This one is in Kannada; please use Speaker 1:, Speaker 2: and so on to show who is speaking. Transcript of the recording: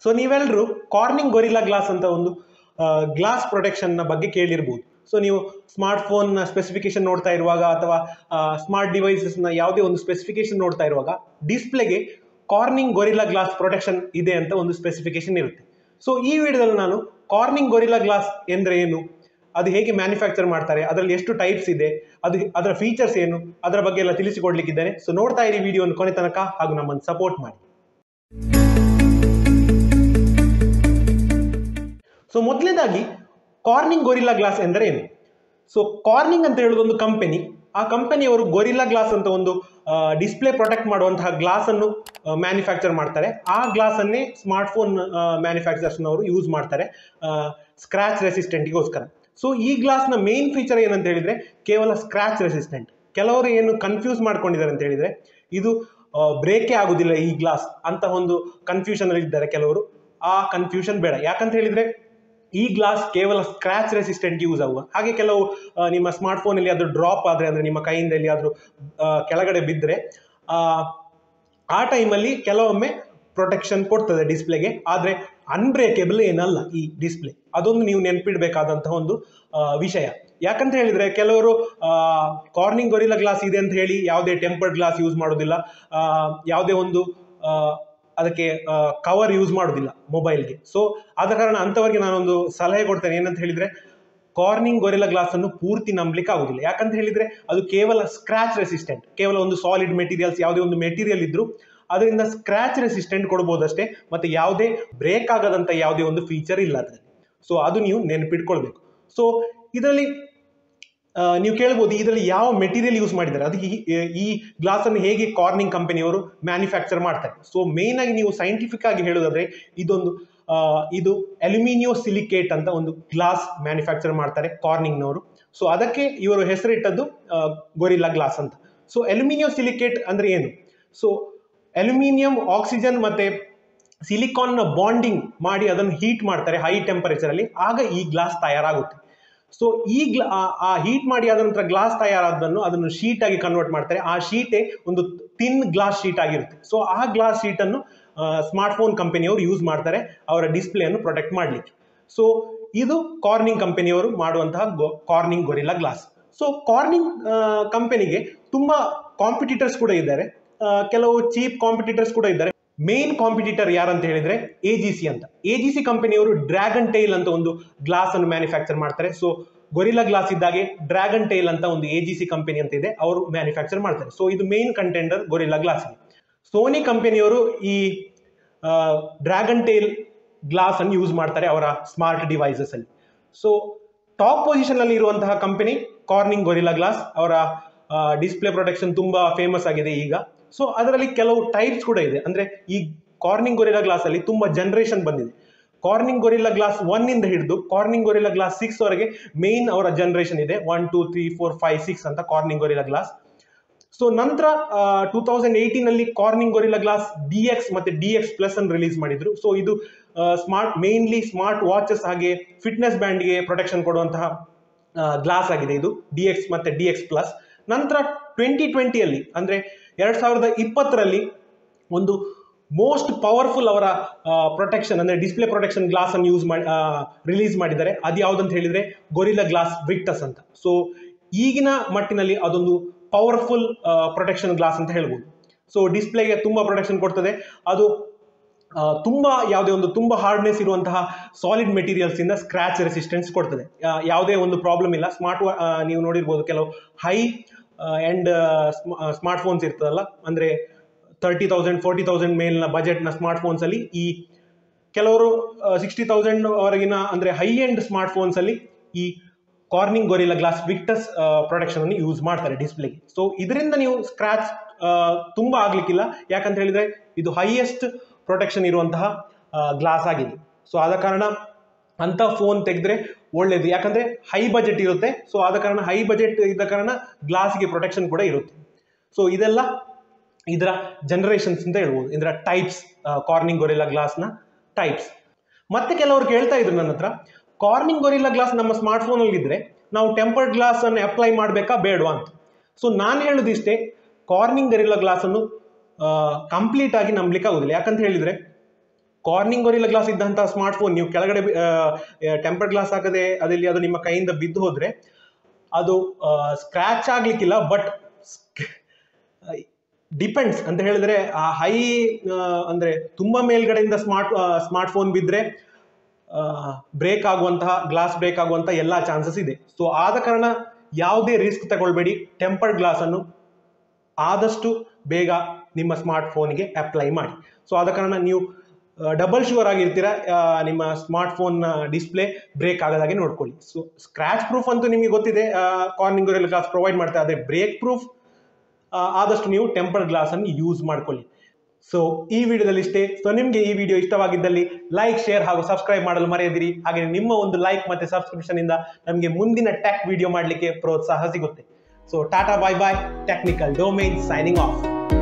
Speaker 1: ಸೊ ನೀವೆಲ್ಲರೂ ಕಾರ್ನಿಂಗ್ ಗೊರಿಲ್ಲಾ ಗ್ಲಾಸ್ ಅಂತ ಒಂದು ಗ್ಲಾಸ್ ಪ್ರೊಟೆಕ್ಷನ್ನ ಬಗ್ಗೆ ಕೇಳಿರ್ಬೋದು ಸೊ ನೀವು ಸ್ಮಾರ್ಟ್ ಫೋನ್ನ ಸ್ಪೆಸಿಫಿಕೇಶನ್ ನೋಡ್ತಾ ಇರುವಾಗ ಅಥವಾ ಸ್ಮಾರ್ಟ್ ಡಿವೈಸಸ್ನ ಯಾವುದೇ ಒಂದು ಸ್ಪೆಸಿಫಿಕೇಶನ್ ನೋಡ್ತಾ ಇರುವಾಗ ಡಿಸ್ಪ್ಲೇಗೆ ಕಾರ್ನಿಂಗ್ ಗೊರಿಲ್ಲಾ ಗ್ಲಾಸ್ ಪ್ರೊಟೆಕ್ಷನ್ ಇದೆ ಅಂತ ಒಂದು ಸ್ಪೆಸಿಫಿಕೇಶನ್ ಇರುತ್ತೆ ಸೊ ಈ ವಿಡಿಯೋದಲ್ಲಿ ನಾನು ಕಾರ್ನಿಂಗ್ ಗೊರಿಲ್ಲಾ ಗ್ಲಾಸ್ ಎಂದರೆ ಏನು ಅದು ಹೇಗೆ ಮ್ಯಾನುಫ್ಯಾಕ್ಚರ್ ಮಾಡ್ತಾರೆ ಅದರಲ್ಲಿ ಎಷ್ಟು ಟೈಪ್ಸ್ ಇದೆ ಅದು ಅದರ ಫೀಚರ್ಸ್ ಏನು ಅದರ ಬಗ್ಗೆ ಎಲ್ಲ ತಿಳಿಸಿಕೊಡ್ಲಿಕ್ಕಿದ್ದೇನೆ ಸೊ ನೋಡ್ತಾ ಇರಿ ವಿಡಿಯೋನ ಕೊನೆ ತನಕ ಹಾಗೂ ನಮ್ಮನ್ನು ಸಪೋರ್ಟ್ ಮಾಡಿ ಸೊ ಮೊದಲನೇದಾಗಿ ಕಾರ್ನಿಂಗ್ ಗೊರಿಲ್ಲಾ ಗ್ಲಾಸ್ ಎಂದರೆ ಏನು ಸೊ ಕಾರ್ನಿಂಗ್ ಅಂತ ಹೇಳೋದು ಒಂದು ಕಂಪನಿ ಆ ಕಂಪನಿಯವರು ಗೊರಿಲ್ಲಾ ಗ್ಲಾಸ್ ಅಂತ ಒಂದು ಡಿಸ್ಪ್ಲೇ ಪ್ರೊಟೆಕ್ಟ್ ಮಾಡುವಂತಹ ಗ್ಲಾಸ್ ಅನ್ನು ಮ್ಯಾನುಫ್ಯಾಕ್ಚರ್ ಮಾಡ್ತಾರೆ ಆ ಗ್ಲಾಸ್ ಅನ್ನೇ ಸ್ಮಾರ್ಟ್ ಫೋನ್ ಮ್ಯಾನುಫ್ಯಾಕ್ಚರ್ಸ್ನವರು ಯೂಸ್ ಮಾಡ್ತಾರೆ ಸ್ಕ್ರಾಚ್ ರೆಸಿಸ್ಟೆಂಟ್ಗೋಸ್ಕರ ಸೊ ಈ ಗ್ಲಾಸ್ನ ಮೇನ್ ಫೀಚರ್ ಏನಂತ ಹೇಳಿದ್ರೆ ಕೇವಲ ಸ್ಕ್ರಾಚ್ ರೆಸಿಸ್ಟೆಂಟ್ ಕೆಲವರು ಏನು ಕನ್ಫ್ಯೂಸ್ ಮಾಡ್ಕೊಂಡಿದ್ದಾರೆ ಅಂತ ಹೇಳಿದ್ರೆ ಇದು ಬ್ರೇಕೇ ಆಗುದಿಲ್ಲ ಈ ಗ್ಲಾಸ್ ಅಂತ ಒಂದು ಕನ್ಫ್ಯೂಷನ್ ಅಲ್ಲಿ ಇದ್ದಾರೆ ಕೆಲವರು ಆ ಕನ್ಫ್ಯೂಷನ್ ಬೇಡ ಯಾಕಂತ ಹೇಳಿದ್ರೆ ಈ ಗ್ಲಾಸ್ ಕೇವಲ ಸ್ಕ್ರಾಚ್ ರೆಸಿಸ್ಟೆಂಟ್ ಯೂಸ್ ಆಗುವ ಹಾಗೆ ಕೆಲವು ಆ, ನಿಮ್ಮ ಸ್ಮಾರ್ಟ್ ಫೋನಲ್ಲಿ ಅದು ಡ್ರಾಪ್ ಆದರೆ ಅಂದರೆ ನಿಮ್ಮ ಕೈಯಿಂದ ಎಲ್ಲಿಯಾದರೂ ಆ, ಕೆಳಗಡೆ ಬಿದ್ದರೆ ಆ ಟೈಮಲ್ಲಿ ಕೆಲವೊಮ್ಮೆ ಪ್ರೊಟೆಕ್ಷನ್ ಕೊಡ್ತದೆ ಡಿಸ್ಪ್ಲೇಗೆ ಆದರೆ ಅನ್ಬ್ರೇಕೇಬಲ್ ಏನಲ್ಲ ಈ ಡಿಸ್ಪ್ಲೇ ಅದೊಂದು ನೀವು ನೆನಪಿಡಬೇಕಾದಂತಹ ಒಂದು ಆ, ವಿಷಯ ಯಾಕಂತ ಹೇಳಿದ್ರೆ ಕೆಲವರು ಕಾರ್ನಿಂಗ್ ಗೊರಿಲ್ಲ ಗ್ಲಾಸ್ ಇದೆ ಅಂತ ಹೇಳಿ ಯಾವುದೇ ಟೆಂಪರ್ಡ್ ಗ್ಲಾಸ್ ಯೂಸ್ ಮಾಡೋದಿಲ್ಲ ಆ, ಯಾವುದೇ ಒಂದು ಆ, ಅದಕ್ಕೆ ಕವರ್ ಯೂಸ್ ಮಾಡೋದಿಲ್ಲ ಮೊಬೈಲ್ಗೆ ಸೊ ಆದ ಕಾರಣ ಅಂಥವ್ರಿಗೆ ನಾನೊಂದು ಸಲಹೆ ಕೊಡ್ತೇನೆ ಏನಂತ ಹೇಳಿದ್ರೆ ಕಾರ್ನಿಂಗ್ ಗೊರಿಲ್ಲ ಗ್ಲಾಸ್ ಅನ್ನು ಪೂರ್ತಿ ನಂಬಲಿಕ್ಕೆ ಆಗುದಿಲ್ಲ ಯಾಕಂತ ಹೇಳಿದ್ರೆ ಅದು ಕೇವಲ ಸ್ಕ್ರಾಚ್ ರೆಸಿಸ್ಟೆಂಟ್ ಕೇವಲ ಒಂದು ಸಾಲಿಡ್ ಮೆಟೀರಿಯಲ್ಸ್ ಯಾವುದೇ ಒಂದು ಮೆಟೀರಿಯಲ್ ಇದ್ರೂ ಅದರಿಂದ ಸ್ಕ್ರಾಚ್ ರೆಸಿಸ್ಟೆಂಟ್ ಕೊಡ್ಬೋದಷ್ಟೇ ಮತ್ತೆ ಯಾವುದೇ ಬ್ರೇಕ್ ಆಗದಂತ ಯಾವುದೇ ಒಂದು ಫೀಚರ್ ಇಲ್ಲ ಅದರಲ್ಲಿ ಸೊ ಅದು ನೀವು ನೆನಪಿಟ್ಕೊಳ್ಬೇಕು ಸೊ ಇದರಲ್ಲಿ ಆ, ನೀವು ಕೇಳ್ಬೋದು ಇದರಲ್ಲಿ ಯಾವ ಮೆಟೀರಿಯಲ್ ಯೂಸ್ ಮಾಡಿದ್ದಾರೆ ಅದು ಈ- ಈ ಗ್ಲಾಸ್ ಅನ್ನು ಹೇಗೆ ಕಾರ್ನಿಂಗ್ ಕಂಪನಿಯವರು ಮ್ಯಾನುಫ್ಯಾಕ್ಚರ್ ಮಾಡ್ತಾರೆ ಸೊ ಮೇನ್ ಆಗಿ ನೀವು ಸೈಂಟಿಫಿಕ್ ಆಗಿ ಹೇಳೋದಾದ್ರೆ ಇದೊಂದು ಆ, ಇದು ಅಲ್ಯೂಮಿನಿಯೋ ಸಿಲಿಕೇಟ್ ಅಂತ ಒಂದು ಗ್ಲಾಸ್ ಮ್ಯಾನುಫ್ಯಾಕ್ಚರ್ ಮಾಡ್ತಾರೆ ಕಾರ್ನಿಂಗ್ನವರು ಸೊ ಅದಕ್ಕೆ ಇವರು ಹೆಸರಿಟ್ಟದ್ದು ಗೊರಿಲ್ಲಾ ಗ್ಲಾಸ್ ಅಂತ ಸೊ ಅಲ್ಯೂಮಿನಿಯೋ ಸಿಲಿಕೇಟ್ ಅಂದ್ರೆ ಏನು ಸೊ ಅಲ್ಯೂಮಿನಿಯಂ ಆಕ್ಸಿಜನ್ ಮತ್ತೆ ಸಿಲಿಕಾನ್ನ ಬಾಂಡಿಂಗ್ ಮಾಡಿ ಅದನ್ನು ಹೀಟ್ ಮಾಡ್ತಾರೆ ಹೈ ಟೆಂಪರೇಚರ್ ಅಲ್ಲಿ ಆಗ ಈ ಗ್ಲಾಸ್ ತಯಾರಾಗುತ್ತೆ ಸೊ ಈ ಗ್ಲಾ ಆ- ಆ ಹೀಟ್ ಮಾಡಿ ಆದ ನಂತರ ಗ್ಲಾಸ್ ತಯಾರಾದನ್ನು ಅದನ್ನು ಶೀಟ್ ಆಗಿ ಕನ್ವರ್ಟ್ ಮಾಡ್ತಾರೆ ಆ ಶೀಟೇ ಒಂದು ತಿನ್ ಗ್ಲಾಸ್ ಶೀಟ್ ಆಗಿರುತ್ತೆ ಸೊ ಆ ಗ್ಲಾಸ್ ಶೀಟ್ ಅನ್ನು ಸ್ಮಾರ್ಟ್ ಫೋನ್ ಕಂಪನಿಯವರು ಯೂಸ್ ಮಾಡ್ತಾರೆ ಅವರ ಡಿಸ್ಪ್ಲೇ ಅನ್ನು ಪ್ರೊಟೆಕ್ಟ್ ಮಾಡಲಿಕ್ಕೆ ಸೊ ಇದು ಕಾರ್ನಿಂಗ್ ಕಂಪನಿಯವರು ಮಾಡುವಂತಹ Corning Gorilla glass so Corning ಕಂಪನಿಗೆ ತುಂಬಾ ಕಾಂಪಿಟೇಟರ್ಸ್ ಕೂಡ ಇದ್ದಾರೆ ಆ, ಕೆಲವು ಚೀಪ್ ಕಾಂಪಿಟೇಟರ್ಸ್ ಕೂಡ ಇದ್ದಾರೆ ಮೇನ್ ಕಾಂಪಿಟೇಟರ್ ಯಾರಂತ ಹೇಳಿದ್ರೆ ಎ ಜಿ ಸಿ ಅಂತ ಎ ಜಿ ಸಿ ಕಂಪನಿಯವರು ಡ್ರ್ಯಾಗನ್ ಟೈಲ್ ಅಂತ ಒಂದು ಗ್ಲಾಸ್ ಅನ್ನು ಮ್ಯಾನುಫ್ಯಾಕ್ಚರ್ ಮಾಡ್ತಾರೆ ಸೊ ಗೊರಿಲ್ಲಾ ಗ್ಲಾಸ್ ಇದ್ದಾಗೆ ಡ್ರ್ಯಾಗನ್ ಟೈಲ್ ಅಂತ ಒಂದು ಎ ಜಿ ಸಿ ಕಂಪನಿ ಅಂತ ಇದೆ ಅವರು ಮ್ಯಾನುಫ್ಯಾಕ್ಚರ್ ಮಾಡ್ತಾರೆ ಸೊ ಇದು main contender Gorilla Glass Sony ಕಂಪನಿಯವರು ಈ ಡ್ರ್ಯಾಗನ್ ಟೈಲ್ ಗ್ಲಾಸ್ ಅನ್ನು ಯೂಸ್ ಮಾಡ್ತಾರೆ ಅವರ ಸ್ಮಾರ್ಟ್ ಡಿವೈಸಸ್ ಅಲ್ಲಿ ಸೊ ಟಾಪ್ ಪೊಸಿಷನ್ ಅಲ್ಲಿ ಇರುವಂತಹ ಕಂಪನಿ ಕಾರ್ನಿಂಗ್ ಗೊರಿಲ್ಲಾ ಗ್ಲಾಸ್ ಅವರ ಡಿಸ್ಪ್ಲೇ ಪ್ರೊಟೆಕ್ಷನ್ ತುಂಬಾ ಫೇಮಸ್ ಆಗಿದೆ ಈಗ ಸೊ ಅದರಲ್ಲಿ ಕೆಲವು ಟೈಪ್ಸ್ ಕೂಡ ಇದೆ ಅಂದ್ರೆ ಈ ಕಾರ್ನಿಂಗ್ ಗೊರಿಲ್ಲಾ ಗ್ಲಾಸ್ ಅಲ್ಲಿ ತುಂಬಾ ಜನರೇಷನ್ ಬಂದಿದೆ ಕಾರ್ನಿಂಗ್ ಗೊರಿಲ್ಲಾ ಗ್ಲಾಸ್ ಒನ್ ಇಂದ ಹಿಡಿದು ಕಾರ್ನಿಂಗ್ ಗೊರಿಲ್ಲಾ ಗ್ಲಾಸ್ ಸಿಕ್ಸ್ ವರೆಗೆ ಮೇನ್ ಅವರ ಜನರೇಷನ್ ಇದೆ one two three four five six ಅಂತ ಕಾರ್ನಿಂಗ್ ಗೊರಿಲ್ಲಾ ಗ್ಲಾಸ್ ಸೊ ನಂತರ ಟೂ ತೌಸಂಡ್ ಏಯ್ಟೀನ್ ಅಲ್ಲಿ Corning Gorilla glass D X ಮತ್ತೆ ಡಿ ಎಕ್ಸ್ ಪ್ಲಸ್ ಅನ್ನು ರಿಲೀಸ್ ಮಾಡಿದ್ರು ಸೊ ಇದು ಸ್ಮಾರ್ಟ್ ಮೇನ್ಲಿ ಸ್ಮಾರ್ಟ್ ವಾಚಸ್ ಹಾಗೆ ಫಿಟ್ನೆಸ್ ಬ್ಯಾಂಡ್ಗೆ ಪ್ರೊಟೆಕ್ಷನ್ ಕೊಡುವಂತಹ ಗ್ಲಾಸ್ ಆಗಿದೆ ಇದು ಡಿ ಎಕ್ಸ್ ಮತ್ತೆ ಡಿ ಎಕ್ಸ್ ಪ್ಲಸ್ ನಂತರ ಟ್ವೆಂಟಿ ಟ್ವೆಂಟಿಯಲ್ಲಿ ಅಂದ್ರೆ ಎರಡ್ ಸಾವಿರದ ಇಪ್ಪತ್ತರಲ್ಲಿ ಒಂದು ಮೋಸ್ಟ್ ಪವರ್ಫುಲ್ ಅವರ ಪ್ರೊಟೆಕ್ಷನ್ ಅಂದ್ರೆ ಡಿಸ್ಪ್ಲೇ ಪ್ರೊಟೆಕ್ಷನ್ ಗ್ಲಾಸ್ ಅನ್ನು ಯೂಸ್ ಮಾಡಿ ರಿಲೀಸ್ ಮಾಡಿದ್ದಾರೆ ಅದು ಯಾವ್ದಂತ ಹೇಳಿದ್ರೆ ಗೊರಿಲ್ಲಾ ಗ್ಲಾಸ್ ವಿಕ್ಟಸ್ ಅಂತ ಸೊ ಈಗಿನ ಮಟ್ಟಿನಲ್ಲಿ ಅದೊಂದು ಪವರ್ಫುಲ್ ಪ್ರೊಟೆಕ್ಷನ್ ಗ್ಲಾಸ್ ಅಂತ ಹೇಳ್ಬೋದು ಸೊ ಡಿಸ್ಪ್ಲೇಗೆ ತುಂಬಾ ಪ್ರೊಟೆಕ್ಷನ್ ಕೊಡ್ತದೆ ಅದು ಆ, ತುಂಬಾ ಯಾವುದೇ ಒಂದು ತುಂಬಾ ಹಾರ್ಡ್ನೆಸ್ ಇರುವಂತಹ ಸಾಲಿಡ್ ಮೆಟೀರಿಯಲ್ಸ್ ಇಂದ ಸ್ಕ್ರಾಚ್ ರೆಸಿಸ್ಟೆನ್ಸ್ ಕೊಡ್ತದೆ ಆ, ಯಾವುದೇ ಒಂದು ಪ್ರಾಬ್ಲಮ್ ಇಲ್ಲ ಸ್ಮಾರ್ಟ್ ನೀವು ನೋಡಿರ್ಬೋದು ಕೆಲವು ಹೈ ಅಂಡ್ ಸ್ಮಾರ್ಟ್ ಫೋನ್ಸ್ ಇರ್ತದಲ್ಲ ಅಂದ್ರೆ ತರ್ಟಿ ತೌಸಂಡ್ ಫೋರ್ಟಿ ತೌಸಂಡ್ ಮೇಲಿನ ಬಜೆಟ್ನ ಸ್ಮಾರ್ಟ್ ಫೋನ್ಸ್ ಅಲ್ಲಿ ಈ ಕೆಲವರು ಸಿಕ್ಸ್ಟಿ ತೌಸಂಡ್ ವರೆಗಿನ ಅಂದ್ರೆ ಹೈ ಎಂಡ್ ಸ್ಮಾರ್ಟ್ ಫೋನ್ಸ್ ಅಲ್ಲಿ ಈ Corning Gorilla glass Victus protection ಅನ್ನು ಯೂಸ್ ಮಾಡ್ತಾರೆ ಡಿಸ್ಪ್ಲೇಗೆ ಸೊ ಇದರಿಂದ ನೀವು ಸ್ಕ್ರಾಚ್ ತುಂಬಾ ಆಗ್ಲಿಕ್ಕಿಲ್ಲ ಯಾಕಂತ ಹೇಳಿದ್ರೆ ಇದು ಹೈಯೆಸ್ಟ್ ಪ್ರೊಟೆಕ್ಷನ್ ಇರುವಂತಹ ಗ್ಲಾಸ್ ಆಗಿದೆ ಸೊ ಆದ ಕಾರಣ ಅಂತ ಫೋನ್ ತೆಗೆದ್ರೆ ಒಳ್ಳೇದು ಯಾಕಂದ್ರೆ ಹೈ ಬಜೆಟ್ ಇರುತ್ತೆ ಸೊ ಆದ ಕಾರಣ ಹೈ ಬಜೆಟ್ ಇದ್ದ ಕಾರಣ ಗ್ಲಾಸ್ಗೆ ಪ್ರೊಟೆಕ್ಷನ್ ಕೂಡ ಇರುತ್ತೆ ಸೊ ಇದೆಲ್ಲ ಇದರ ಜನರೇಷನ್ಸ್ ಅಂತ ಹೇಳ್ಬೋದು ಇದರ ಟೈಪ್ಸ್ ಕಾರ್ನಿಂಗ್ ಗೊರಿಲ್ಲಾ ಗ್ಲಾಸ್ನ ಟೈಪ್ಸ್ ಮತ್ತೆ ಕೆಲವರು ಕೇಳ್ತಾ ಇದ್ರು ನನ್ನ ಹತ್ರ ಕಾರ್ನಿಂಗ್ ಗೊರಿಲ್ಲಾ ಗ್ಲಾಸ್ ನಮ್ಮ ಸ್ಮಾರ್ಟ್ ಫೋನಲ್ಲಿ ಇದ್ರೆ ನಾವು ಟೆಂಪರ್ಡ್ ಗ್ಲಾಸ್ ಅನ್ನು ಅಪ್ಲೈ ಮಾಡಬೇಕಾ ಬೇಡವಾ ಅಂತ ಸೊ ನಾನು ಹೇಳೋದಿಷ್ಟೇ ಕಾರ್ನಿಂಗ್ ಗೊರಿಲ್ಲಾ ಗ್ಲಾಸ್ ಅನ್ನು ಕಂಪ್ಲೀಟ್ ಆಗಿ ನಂಬಲಿಕ್ಕೆ ಆಗುದಿಲ್ಲ ಯಾಕಂತ ಹೇಳಿದ್ರೆ ಕಾರ್ನಿಂಗ್ ಗೊರಿಲ್ಲ ಗ್ಲಾಸ್ ಇದ್ದಂತಹ ಸ್ಮಾರ್ಟ್ ಫೋನ್ ನೀವು ಕೆಳಗಡೆ ಟೆಂಪರ್ ಗ್ಲಾಸ್ ಹಾಕದೆ ಅದಲ್ಲಿ ಅದು ನಿಮ್ಮ ಕೈಯಿಂದ ಬಿದ್ದು ಹೋದ್ರೆ ಅದು ಸ್ಕ್ರಾಚ್ ಆಗ್ಲಿಕ್ಕಿಲ್ಲ ಬಟ್ ಡಿಪೆಂಡ್ಸ್ ಅಂತ ಹೇಳಿದ್ರೆ ಆ ಹೈ ಅಂದ್ರೆ ತುಂಬಾ ಮೇಲ್ಗಡೆಯಿಂದ ಸ್ಮಾರ್ಟ್ ಸ್ಮಾರ್ಟ್ ಫೋನ್ ಬಿದ್ರೆ ಬ್ರೇಕ್ ಆಗುವಂತಹ ಗ್ಲಾಸ್ ಬ್ರೇಕ್ ಆಗುವಂತಹ ಎಲ್ಲಾ ಚಾನ್ಸಸ್ ಇದೆ ಸೊ ಆದ ಕಾರಣ ಯಾವುದೇ ರಿಸ್ಕ್ ತಗೊಳ್ಬೇಡಿ ಟೆಂಪರ್ಡ್ ಗ್ಲಾಸ್ ಅನ್ನು ಆದಷ್ಟು ಬೇಗ ನಿಮ್ಮ ಸ್ಮಾರ್ಟ್ ಫೋನ್ಗೆ ಅಪ್ಲೈ ಮಾಡಿ ಸೊ ಆದ ಕಾರಣ ನೀವು ಡಬಲ್ ಶೂರ್ ಆಗಿರ್ತೀರ ಆ, ನಿಮ್ಮ ಸ್ಮಾರ್ಟ್ ಫೋನ್ ಡಿಸ್ಪ್ಲೇ ಬ್ರೇಕ್ ಆಗದಾಗೆ ನೋಡ್ಕೊಳ್ಳಿ ಸೊ ಸ್ಕ್ರಾಚ್ ಪ್ರೂಫ್ ಅಂತೂ ನಿಮಗೆ ಗೊತ್ತಿದೆ ಕಾರ್ನಿಂಗ್ ಗ್ಲಾಸ್ ಪ್ರೊವೈಡ್ ಮಾಡ್ತಾರೆ ಆದರೆ ಬ್ರೇಕ್ ಪ್ರೂಫ್ ಆದಷ್ಟು ನೀವು ಟೆಂಪರ್ ಗ್ಲಾಸ್ ಅನ್ನು ಯೂಸ್ ಮಾಡ್ಕೊಳ್ಳಿ ಸೊ ಈ ವಿಡಿಯೋದಲ್ಲಿ ಇಷ್ಟೇ ಸೊ ನಿಮಗೆ ಈ ವಿಡಿಯೋ ಇಷ್ಟವಾಗಿದ್ದಲ್ಲಿ ಲೈಕ್ ಶೇರ್ ಹಾಗೂ ಸಬ್ಸ್ಕ್ರೈಬ್ ಮಾಡಲು ಮರೆಯದಿರಿ ಹಾಗೆ ನಿಮ್ಮ ಒಂದು ಲೈಕ್ ಮತ್ತೆ ಸಬ್ಸ್ಕ್ರಿಪ್ಷನ್ ಇಂದ ನಮಗೆ ಮುಂದಿನ ಟೆಕ್ ವಿಡಿಯೋ ಮಾಡಲಿಕ್ಕೆ ಪ್ರೋತ್ಸಾಹ ಸಿಗುತ್ತೆ so tata bye bye Technical Domain signing of